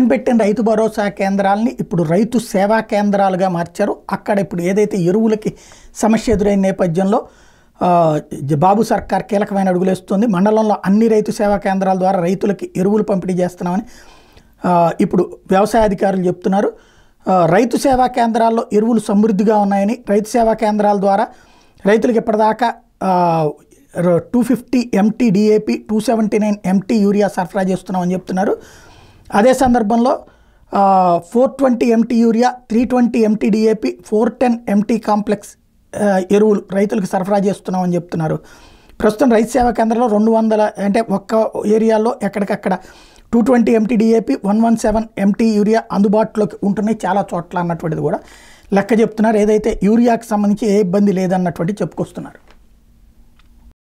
జగన్ పెట్టిన రైతు భరోసా కేంద్రాలని ఇప్పుడు రైతు సేవా కేంద్రాలుగా మార్చారు అక్కడ ఇప్పుడు ఏదైతే ఎరువులకి సమస్య ఎదురైన నేపథ్యంలో ఆ, జ- బాబు సర్కార్ కీలకమైన అడుగులేస్తుంది మండలంలో అన్ని రైతు సేవా కేంద్రాల ద్వారా రైతులకి ఎరువులు పంపిణీ చేస్తున్నామని ఆ, ఇప్పుడు వ్యవసాయ అధికారులు చెప్తున్నారు ఆ, రైతు సేవా కేంద్రాల్లో ఎరువులు సమృద్ధిగా ఉన్నాయని రైతు సేవా కేంద్రాల ద్వారా రైతులకు ఇప్పటిదాకా two fifty MT DAP two seventy nine MT urea సరఫరా చేస్తున్నామని చెప్తున్నారు అదే సందర్భంలో four twenty MT urea three twenty MT DAP four ten MT complex ఆ, ఎరువులు రైతులకు సరఫరా చేస్తున్నామని చెప్తున్నారు ప్రస్తుతం రైతు సేవా కేంద్రంలో రెండు వందల అంటే ఒక్క ఏరియాలో ఎక్కడికక్కడ two twenty MT DAP one one seven MT urea అందుబాటులోకి ఉంటున్నాయి చాలా చోట్ల అన్నటువంటిది కూడా లెక్క చెప్తున్నారు ఏదైతే యూరియాకి సంబంధించి ఏ ఇబ్బంది లేదన్నటువంటి చెప్పుకొస్తున్నారు